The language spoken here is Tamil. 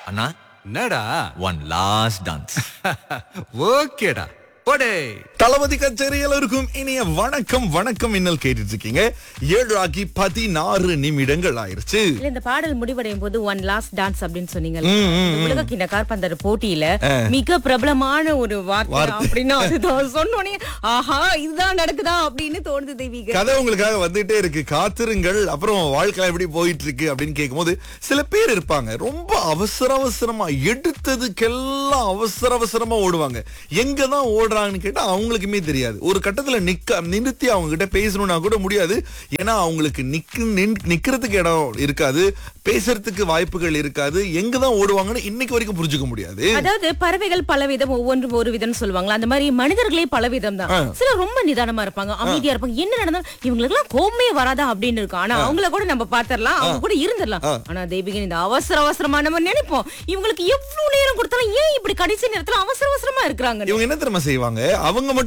அண்ணா என்னடா ஒன் லாஸ்ட் டான்ஸ் ஓகேடா போடே தளபதி கச்சேரி எல்லோருக்கும் இனிய வணக்கம் வணக்கம் இன்னல் கேட்டுட்டு இருக்கீங்க ஏழு ஆக்கி பதினாறு நிமிடங்கள் ஆயிருச்சு இல்ல இந்த பாடல் முடிவடையும் போது ஒன் லாஸ்ட் டான்ஸ் அப்படின்னு சொன்னீங்கல்ல இந்த உலக கிண்ண கார்பந்தர் போட்டியில மிக பிரபலமான ஒரு வார்த்தை வார்த்தை. அப்படின்னா அதுதான் சொன்னோனே ஆஹா இதுதான் நடக்குதா அப்படின்னு தோணுது தெய்வீக கதை உங்களுக்காக வந்துட்டே இருக்கு காத்திருங்கள் அப்புறம் வாழ்க்கை எப்படி போயிட்டு இருக்கு அப்படின்னு கேட்கும்போது சில பேர் இருப்பாங்க ரொம்ப அவசர அவசரமா எடுத்ததுக்கெல்லாம் அவசர அவசரமா ஓடுவாங்க எங்க தான் ஓடுறாங்கன்னு கேட்டா அவங்களுக்குமே தெரியாது ஒரு கட்டத்துல நிக்க நிறுத்தி அவங்க கிட்ட பேசணும்னா கூட முடியாது ஏன்னா அவங்களுக்கு நிக்க நின்- நிக்கிறதுக்கு இடம் இருக்காது பேசுறதுக்கு வாய்ப்புகள் இருக்காது எங்க தான் ஓடுவாங்கன்னு இன்னைக்கு வரைக்கும் புரிஞ்சுக்க முடியாது அதாவது பறவைகள் பலவிதம் ஒவ்வொன்றும் ஒரு விதம் சொல்லுவாங்களா அந்த மாதிரி மனிதர்களே பலவிதம் தான் சிலர் ரொம்ப நிதானமா இருப்பாங்க அமைதியா இருப்பாங்க என்ன நடந்தாலும் இவங்களுக்கு எல்லாம் கோமே வராதா அப்படின்னு இருக்கும் ஆனா அவங்கள கூட நம்ம பாத்திரலாம் அவங்க கூட இருந்துடலாம் ஆனா தெய்வீகன் இந்த அவசர அவசரமா நம்ம நினைப்போம் இவங்களுக்கு எவ்வளவு நேரம் கொடுத்தாலும் ஏன் இப்படி கடைசி நேரத்துல அவசர அவசரமா இருக்கிறாங்க இவங்க என்ன தெரியுமா செய்வாங்க அவங்க மட்டும்